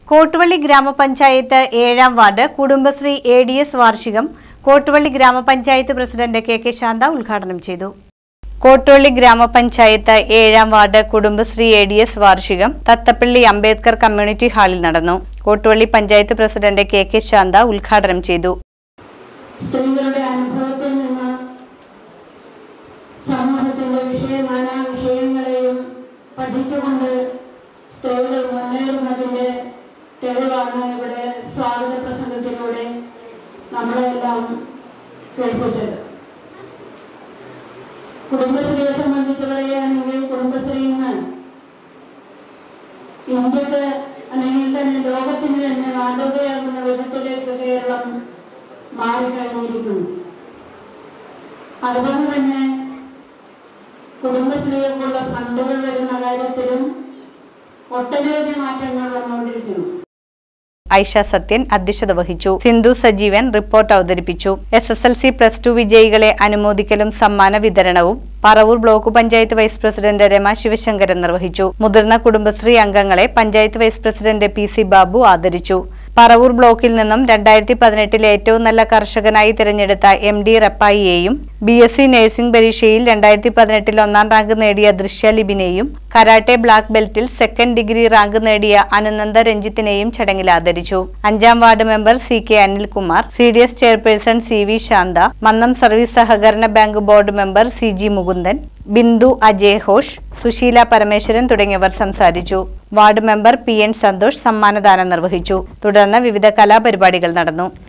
കോട്ടുവള്ളി ഗ്രാമപഞ്ചായത്ത് ഏഴാം ward Kudumbashree A D S വാർഷികം കോട്ടുവള്ളി ഗ്രാമപഞ്ചായത്ത് പ്രസിഡന്റ് കെ കെ ശാന്ത ഉദ്ഘാടനം ചെയ്തു കോട്ടുവള്ളി ഗ്രാമപഞ്ചായത്ത് ഏഴാം ward Kudumbashree A D S വാർഷികം തത്തപ്പള്ളി അംബേദ്കർ കമ്മ്യൂണിറ്റി ഹാളിൽ നടന്നു Kottuvally panchayat president K K Santha ഉദ്ഘാടനം ചെയ്തു സ്ത്രീകളുടെ അനുഭവത്തിൽ നിന്ന് സമൂഹത്തിന്റെ വിഷയ നാനാ വിഷയങ്ങളെയും പഠിച്ചുകൊണ്ട് സ്ത്രീകൾ മുന്നേറുന്നതിന്റെ തെളിവാണ് ഇവിടെ സ്വാഗത പ്രസംഗത്തിലൂടെ നമ്മളെല്ലാം കേൾപ്പിച്ചത് കുടുംബശ്രീയെ സംബന്ധിച്ച് പറയുകയാണെങ്കിൽ കുടുംബശ്രീ ഇന്ന് ഇന്ത്യക്ക് അല്ലെങ്കിൽ തന്നെ ലോകത്തിന് തന്നെ മാതൃകയാകുന്ന വിധത്തിലേക്ക് കേരളം മാറിക്കഴിഞ്ഞിരിക്കുന്നു അതുപോലെ തന്നെ കുടുംബശ്രീകൾക്കുള്ള ഫണ്ടുകൾ വരുന്ന കാര്യത്തിലും ഒട്ടനവധി മാറ്റങ്ങൾ വന്നുകൊണ്ടിരിക്കുന്നു ഐഷ സത്യൻ അധ്യക്ഷത വഹിച്ചു സിന്ധു സജീവൻ റിപ്പോർട്ട് അവതരിപ്പിച്ചു S S L C plus two വിജയികളെ അനുമോദിക്കലും സമ്മാന വിതരണവും Paravur block panchayat vice president Rama Sivasankaran നിർവഹിച്ചു മുതിർന്ന കുടുംബശ്രീ അംഗങ്ങളെ panchayat vice president P C Babu ആദരിച്ചു പറവൂർ ബ്ലോക്കിൽ നിന്നും രണ്ടായിരത്തി പതിനെട്ടിലെ ഏറ്റവും നല്ല കർഷകനായി തിരഞ്ഞെടുത്ത എം ഡി റപ്പായിയെയും ബി എസ് സി നഴ്സിംഗ് പരീക്ഷയിൽ രണ്ടായിരത്തി പതിനെട്ടിൽ ഒന്നാം റാങ്ക് നേടിയ ദൃശ്യ ലിബിനെയും കരാട്ടെ ബ്ലാക്ക് ബെൽറ്റിൽ സെക്കൻഡ് ഡിഗ്രി റാങ്ക് നേടിയ അനുനന്ദ രഞ്ജിത്തിനെയും ചടങ്ങിൽ ആദരിച്ചു അഞ്ചാം ward member C K Anilkumar C D S chairperson C V Santha Mannam service സഹകരണ bank board member C G Mukundan Bindu Ajay Ghosh Susheela Parameswaran തുടങ്ങിയവർ സംസാരിച്ചു ward member P N Santhosh സമ്മാനദാനം നിർവഹിച്ചു തുടർന്ന് വിവിധ കലാപരിപാടികൾ നടന്നു